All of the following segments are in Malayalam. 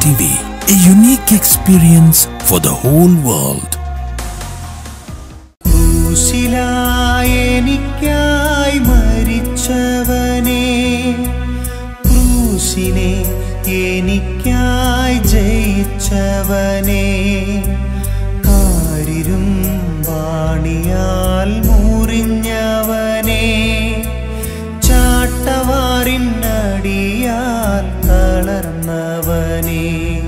TV, a unique experience for the whole world. ക്രൂശിലായി എനിക്കായി മരിച്ചവനെ ക്രൂശിനെ എനിക്കായി ജയിച്ചവനെ കാരിരും വാണിയാൽ മുറിഞ്ഞവനെ ചാട്ടവാറിനടിയാൽ തളർന്നവനെ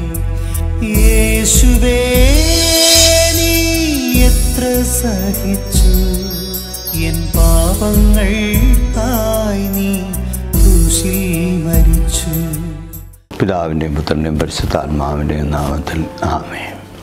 യേശുവേ നീ എത്ര സഹിച്ചു എൻ പാപങ്ങൾ തായ് നീ ക്രൂശിൽ മരിച്ചു പിതാവിൻ്റെയും പുത്രൻ്റെയും പരിശുദ്ധാത്മാവിൻ്റെയും നാമത്തിൽ ആമേ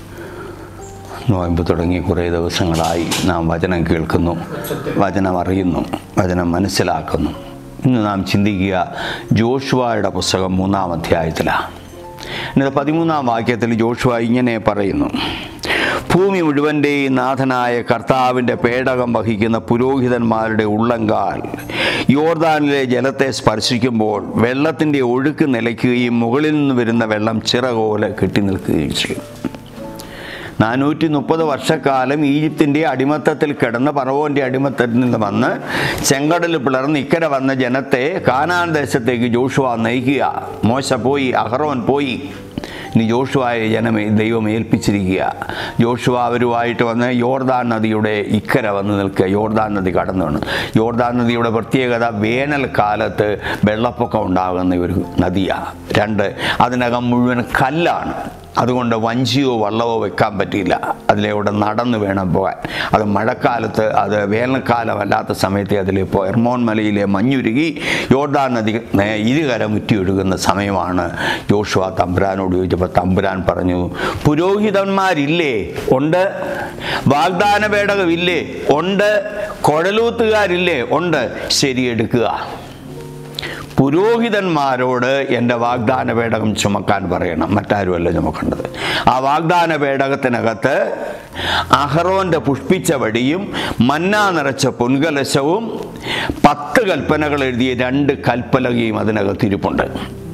നോയമ്പ് തുടങ്ങി കുറേ ദിവസങ്ങളായി നാം വചനം കേൾക്കുന്നു വചനം അറിയുന്നു വചനം മനസ്സിലാക്കുന്നു ഇന്ന് നാം ചിന്തിക്കുക ജോഷുവയുടെ പുസ്തകം മൂന്നാം അധ്യായത്തിലാണ് എന്നിട്ട് പതിമൂന്നാം വാക്യത്തിൽ ജോഷുവ ഇങ്ങനെ പറയുന്നു ഭൂമി മുഴുവൻ്റെയും നാഥനായ കർത്താവിൻ്റെ പേടകം വഹിക്കുന്ന പുരോഹിതന്മാരുടെ ഉള്ളങ്കാൽ യോർദാനിലെ ജലത്തെ സ്പർശിക്കുമ്പോൾ വെള്ളത്തിൻ്റെ ഒഴുക്ക് നിലയ്ക്കുകയും മുകളിൽ നിന്ന് വരുന്ന വെള്ളം ചിറകോലെ കെട്ടി നിൽക്കുകയും ചെയ്യും നാനൂറ്റി മുപ്പത് വർഷക്കാലം ഈജിപ്തിൻ്റെ അടിമത്തത്തിൽ കിടന്ന് പറവോൻ്റെ അടിമത്തത്തിൽ നിന്ന് വന്ന് ചെങ്കടൽ പിളർന്ന് ഇക്കരെ വന്ന ജനത്തെ കാനാൻ ദേശത്തേക്ക് ജോഷുവ നയിക്കുക മോശ പോയി അഹറോൻ പോയി ഇനി ജോഷുവായെ ജനമേ ദൈവം ഏൽപ്പിച്ചിരിക്കുക ജോഷുവ അവരുമായിട്ട് വന്ന് യോർദാൻ നദിയുടെ ഇക്കര വന്ന് നിൽക്കുക യോർദാൻ നദി കടന്നു വന്നു യോർദാൻ നദിയുടെ പ്രത്യേകത വേനൽക്കാലത്ത് വെള്ളപ്പൊക്കം ഉണ്ടാകുന്ന ഒരു നദിയാണ് രണ്ട് അതിനകം മുഴുവൻ കല്ലാണ് അതുകൊണ്ട് വഞ്ചിയോ വള്ളമോ വെക്കാൻ പറ്റിയില്ല അതിലൂടെ നടന്നു വേണം പോകാൻ അത് മഴക്കാലത്ത് അത് വേനൽക്കാലമല്ലാത്ത സമയത്ത് അതിൽ ഇപ്പോൾ എർമോൺ മലയിലെ മഞ്ഞുരുകി യോർദാൻ നദി നേ- ഇരുകര മുറ്റിയൊഴുകുന്ന സമയമാണ് യോഷുവ തമ്പുരാനോട് ചോദിച്ചപ്പോൾ തമ്പുരാൻ പറഞ്ഞു പുരോഹിതന്മാരില്ലേ ഉണ്ട് വാഗ്ദാന പേടകമില്ലേ ഉണ്ട് കുഴലൂത്തുകാരില്ലേ ഉണ്ട് ശരിയെടുക്കുക പുരോഹിതന്മാരോട് എൻ്റെ വാഗ്ദാന പേടകം ചുമക്കാൻ പറയണം മറ്റാരുമല്ല ചുമക്കേണ്ടത് ആ വാഗ്ദാന പേടകത്തിനകത്ത് അഹറോൻ്റെ പുഷ്പിച്ച വടിയും മന്ന നിറച്ച പൊൻകലശവും പത്ത് കൽപ്പനകൾ എഴുതിയ രണ്ട് കൽപ്പലകയും അതിനകത്ത് ഇരിപ്പുണ്ട്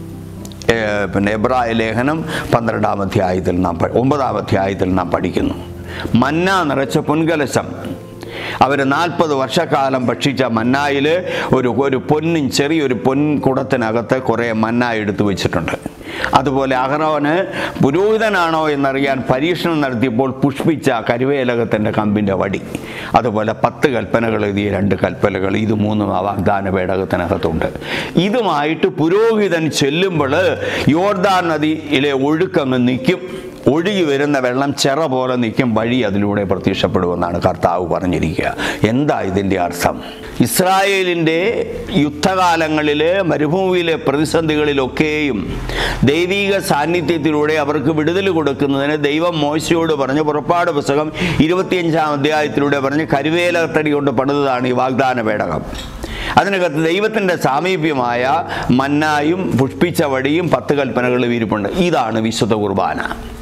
ഏർ പിന്നെ എബ്രായ ലേഖനം പന്ത്രണ്ടാം അധ്യായത്തിൽ നാം പ- ഒമ്പതാം അധ്യായത്തിൽ നാം പഠിക്കുന്നു മന്ന നിറച്ച പൊൻകലശം അവർ നാൽപ്പത് വർഷക്കാലം ഭക്ഷിച്ച മന്നായിൽ ഒരു ഒരു പൊന്നും ചെറിയൊരു പൊൻകുടത്തിനകത്ത് കുറേ മന്ന എടുത്തു വെച്ചിട്ടുണ്ട് അതുപോലെ അഹറോന് പുരോഹിതനാണോ എന്നറിയാൻ പരീക്ഷണം നടത്തിയപ്പോൾ പുഷ്പിച്ച കരുവേലകത്തിൻ്റെ കമ്പിൻ്റെ വടി അതുപോലെ പത്ത് കൽപ്പനകൾ എഴുതിയ രണ്ട് കൽപ്പനകൾ ഇത് മൂന്നും ആ വാഗ്ദാന പേടകത്തിനകത്തുണ്ട് ഇതുമായിട്ട് പുരോഹിതൻ ചെല്ലുമ്പോൾ യോർദാൻ നദിയിലെ ഒഴുക്കങ്ങ് നിൽക്കും ഒഴുകി വരുന്ന വെള്ളം ചെറ പോലെ നിൽക്കും വഴി അതിലൂടെ പ്രത്യക്ഷപ്പെടുമെന്നാണ് കർത്താവ് പറഞ്ഞിരിക്കുക എന്താ ഇതിൻ്റെ അർത്ഥം ഇസ്രായേലിൻ്റെ യുദ്ധകാലങ്ങളിൽ മരുഭൂമിയിലെ പ്രതിസന്ധികളിലൊക്കെയും ദൈവിക സാന്നിധ്യത്തിലൂടെ അവർക്ക് വിടുതൽ കൊടുക്കുന്നതിന് ദൈവം മോശയോട് പറഞ്ഞ് പുറപ്പാട് പുസ്തകം ഇരുപത്തിയഞ്ചാം അധ്യായത്തിലൂടെ പറഞ്ഞ് കരുവേലത്തടി കൊണ്ട് പണിതതാണ് ഈ വാഗ്ദാന പേടകം അതിനകത്ത് ദൈവത്തിൻ്റെ സാമീപ്യമായ മന്നായും പുഷ്പിച്ച വടിയും പത്ത് കൽപ്പനകളും ഇരിപ്പുണ്ട് ഇതാണ് വിശുദ്ധ കുർബാന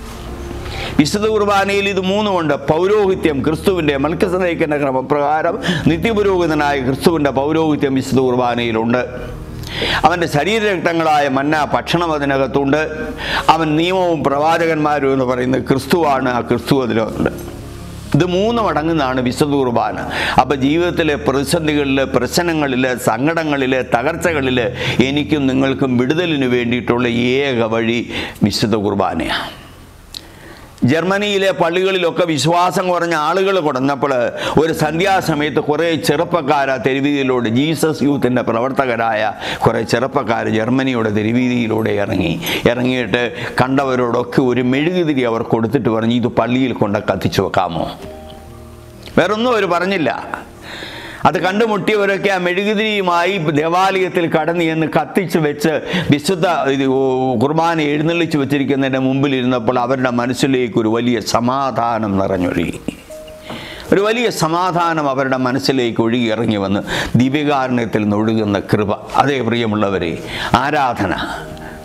വിശുദ്ധ കുർബാനയിൽ ഇത് മൂന്നുമുണ്ട് പൗരോഹിത്യം ക്രിസ്തുവിൻ്റെ മൽക്കസനയിക്കുന്ന ക്രമപ്രകാരം നിത്യപുരോഹിതനായ ക്രിസ്തുവിൻ്റെ പൗരോഹിത്യം വിശുദ്ധ കുർബാനയിലുണ്ട് അവൻ്റെ ശരീരരക്തങ്ങളായ മന്ന ഭക്ഷണം അതിനകത്തുണ്ട് അവൻ നിയമവും പ്രവാചകന്മാരും എന്ന് പറയുന്നത് ക്രിസ്തുവാണ് ആ ക്രിസ്തു അതിലുണ്ട് ഇത് മൂന്നും അടങ്ങുന്നതാണ് വിശുദ്ധ കുർബാന അപ്പോൾ ജീവിതത്തിലെ പ്രതിസന്ധികളിൽ പ്രശ്നങ്ങളിൽ സങ്കടങ്ങളിൽ തകർച്ചകളിൽ എനിക്കും നിങ്ങൾക്കും വിടുതലിന് വേണ്ടിയിട്ടുള്ള ഏക വഴി വിശുദ്ധ കുർബാനയാണ് ജർമ്മനിയിലെ പള്ളികളിലൊക്കെ വിശ്വാസം കുറഞ്ഞ ആളുകൾ കൊടുന്നപ്പോൾ ഒരു സന്ധ്യാസമയത്ത് കുറേ ചെറുപ്പക്കാർ ആ തെരുവീതിയിലൂടെ ജീസസ് യൂത്തിൻ്റെ പ്രവർത്തകരായ കുറേ ചെറുപ്പക്കാർ ജർമ്മനിയുടെ തെരുവീതിയിലൂടെ ഇറങ്ങി ഇറങ്ങിയിട്ട് കണ്ടവരോടൊക്കെ ഒരു മെഴുകുതിരി അവർ കൊടുത്തിട്ട് പറഞ്ഞു ഇത് പള്ളിയിൽ കൊണ്ട് കത്തിച്ചു വെക്കാമോ വേറൊന്നും അവർ പറഞ്ഞില്ല അത് കണ്ടുമുട്ടിയവരൊക്കെ ആ മെഴുകുതിരിയുമായി ദേവാലയത്തിൽ കടന്നു എന്ന് കത്തിച്ച് വെച്ച് വിശുദ്ധ ഇത് കുർബാന എഴുന്നള്ളിച്ച് വെച്ചിരിക്കുന്നതിൻ്റെ മുമ്പിൽ ഇരുന്നപ്പോൾ അവരുടെ മനസ്സിലേക്ക് ഒരു വലിയ സമാധാനം നിറഞ്ഞൊഴുകി ഒരു വലിയ സമാധാനം അവരുടെ മനസ്സിലേക്ക് ഒഴുകി ഇറങ്ങി വന്ന് ദിവ്യകാരുണ്യത്തിൽ നിന്ന് ഒഴുകുന്ന കൃപ അതേ പ്രിയമുള്ളവരെ ആരാധന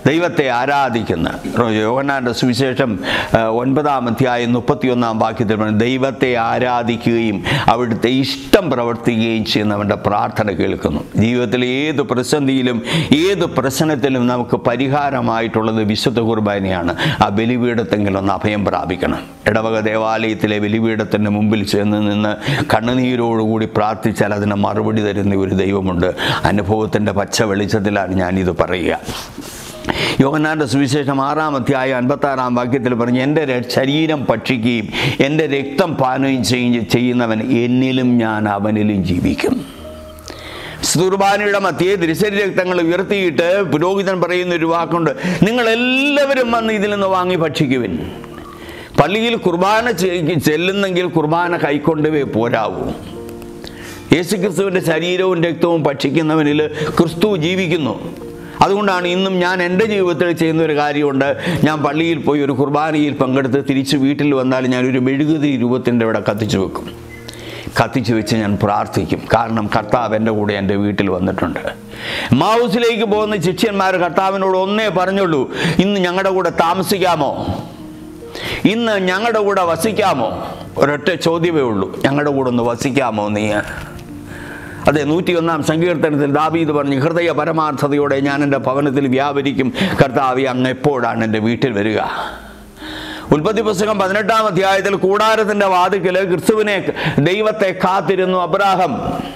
ദൈവത്തെ ആരാധിക്കുന്ന യോഹന്നാൻ്റെ സുവിശേഷം ആ, ഒൻപതാം അധ്യായം മുപ്പത്തിയൊന്നാം വാക്യത്തിൽ പറഞ്ഞു ദൈവത്തെ ആരാധിക്കുകയും അവിടുത്തെ ഇഷ്ടം പ്രവർത്തിക്കുകയും ചെയ്യുന്നവൻ്റെ പ്രാർത്ഥന കേൾക്കുന്നു ജീവിതത്തിലെ ഏത് പ്രതിസന്ധിയിലും ഏത് പ്രശ്നത്തിലും നമുക്ക് പരിഹാരമായിട്ടുള്ളത് വിശുദ്ധ കുർബാനയാണ് ആ ബലിപീഠത്തെങ്കിലും ഒന്ന് അഭയം പ്രാപിക്കണം ഇടവക ദേവാലയത്തിലെ ബലിപീഠത്തിൻ്റെ മുമ്പിൽ ചെന്ന് നിന്ന് കണ്ണുനീരോടുകൂടി പ്രാർത്ഥിച്ചാൽ അതിന് മറുപടി തരുന്ന ഒരു ദൈവമുണ്ട് അനുഭവത്തിൻ്റെ പച്ച വെളിച്ചത്തിലാണ് ഞാനിത് പറയുക യോഹന്നാന്റെ സുവിശേഷം ആറാം അധ്യായം അൻപത്താറാം വാക്യത്തിൽ പറഞ്ഞു എൻ്റെ ര- ശരീരം ഭക്ഷിക്കുകയും എൻ്റെ രക്തം പാനം ചെയ്യ- ചെയ്യുന്നവൻ എന്നിലും ഞാൻ അവനിലും ജീവിക്കും സുർബാനയുടെ മധ്യേ തിരിശരി രക്തങ്ങൾ ഉയർത്തിയിട്ട് പുരോഹിതൻ പറയുന്ന ഒരു വാക്കുണ്ട് നിങ്ങൾ എല്ലാവരും വന്ന് ഇതിൽ നിന്ന് വാങ്ങി ഭക്ഷിക്കുവിൻ പള്ളിയിൽ കുർബാന ചെ- ചെല്ലുന്നെങ്കിൽ കുർബാന കൈക്കൊണ്ടുവേ പോരാവൂ യേശുക്രിസ്തുവിൻ്റെ ശരീരവും രക്തവും ഭക്ഷിക്കുന്നവനിൽ ക്രിസ്തു ജീവിക്കുന്നു അതുകൊണ്ടാണ് ഇന്നും ഞാൻ എൻ്റെ ജീവിതത്തിൽ ചെയ്യുന്ന ഒരു കാര്യമുണ്ട് ഞാൻ പള്ളിയിൽ പോയി ഒരു കുർബാനയിൽ പങ്കെടുത്ത് തിരിച്ച് വീട്ടിൽ വന്നാൽ ഞാൻ ഒരു മെഴുകുതിരി രൂപത്തിൻ്റെ ഇവിടെ കത്തിച്ചു വെക്കും കത്തിച്ചു വെച്ച് ഞാൻ പ്രാർത്ഥിക്കും കാരണം കർത്താവ് എൻ്റെ കൂടെ എൻ്റെ വീട്ടിൽ വന്നിട്ടുണ്ട് മാവൂസിലേക്ക് പോകുന്ന ശിഷ്യന്മാർ കർത്താവിനോട് ഒന്നേ പറഞ്ഞുള്ളൂ ഇന്ന് ഞങ്ങളുടെ കൂടെ താമസിക്കാമോ ഇന്ന് ഞങ്ങളുടെ കൂടെ വസിക്കാമോ ഒരൊറ്റ ചോദ്യമേ ഉള്ളൂ ഞങ്ങളുടെ കൂടെ ഒന്ന് വസിക്കാമോ നീ അതെ നൂറ്റിയൊന്നാം സങ്കീർത്തനത്തിൽ ദാവീദ് പറഞ്ഞു ഹൃദയ പരമാർത്ഥതയോടെ ഞാൻ എൻ്റെ ഭവനത്തിൽ വ്യാപരിക്കും കർത്താവി അങ്ങ് എപ്പോഴാണ് എൻ്റെ വീട്ടിൽ വരിക ഉൽപ്പത്തി പുസ്തകം പതിനെട്ടാം അധ്യായത്തിൽ കൂടാരത്തിന്റെ വാതിക്കൽ ക്രിസ്തുവിനെ ദൈവത്തെ കാത്തിരുന്നു അബ്രാഹം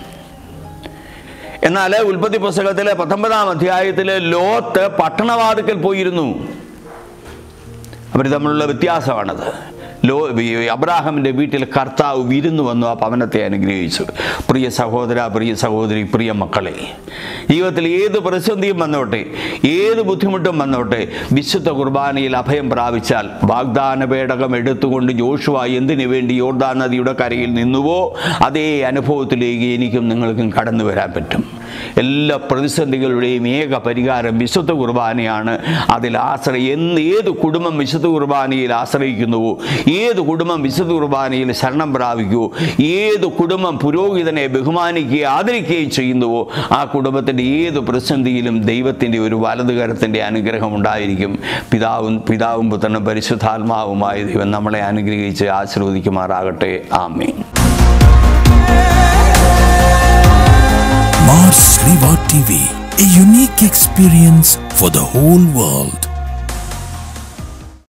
എന്നാൽ ഉൽപ്പത്തി പുസ്തകത്തിലെ പത്തൊമ്പതാം അധ്യായത്തിലെ ലോത്ത് പട്ടണവാതിക്കൽ പോയിരുന്നു അവർ തമ്മിലുള്ള വ്യത്യാസമാണത് ലോ അബ്രാഹമിൻ്റെ വീട്ടിൽ കർത്താവ് വിരുന്നു വന്നു ആ ഭവനത്തെ അനുഗ്രഹിച്ചു പ്രിയ സഹോദര പ്രിയ സഹോദരി പ്രിയ മക്കളെ ജീവിതത്തിൽ ഏത് പ്രതിസന്ധിയും വന്നോട്ടെ ഏത് ബുദ്ധിമുട്ടും വന്നോട്ടെ വിശുദ്ധ കുർബാനയിൽ അഭയം പ്രാപിച്ചാൽ വാഗ്ദാന പേടകം എടുത്തുകൊണ്ട് ജോഷുവ എന്തിനു വേണ്ടി യോർദാൻ നദിയുടെ കരയിൽ നിന്നുവോ അതേ അനുഭവത്തിലേക്ക് എനിക്കും നിങ്ങൾക്കും കടന്നു വരാൻ പറ്റും എല്ലാ പ്രതിസന്ധികളുടെയും ഏക പരിഹാരം വിശുദ്ധ കുർബാനയാണ് അതിൽ ആശ്രയം എന്ന് ഏത് കുടുംബം വിശുദ്ധ കുർബാനയിൽ ആശ്രയിക്കുന്നുവോ ഏത് കുടുംബം വിശുദ്ധ കുർബാനയിൽ ശരണം പ്രാപിക്കുവോ ഏത് കുടുംബം പുരോഹിതനെ ബഹുമാനിക്കുകയും ആദരിക്കുകയും ചെയ്യുന്നുവോ ആ കുടുംബത്തിൻ്റെ ഏത് പ്രതിസന്ധിയിലും ദൈവത്തിൻ്റെ ഒരു വലതുകരത്തിൻ്റെ അനുഗ്രഹം ഉണ്ടായിരിക്കും പിതാവും പിതാവും പുത്രനും പരിശുദ്ധാത്മാവുമായ ദൈവം നമ്മളെ അനുഗ്രഹിച്ച് ആശീർവദിക്കുമാറാകട്ടെ ആമേൻ Mars Riva TV, a unique experience for the whole world.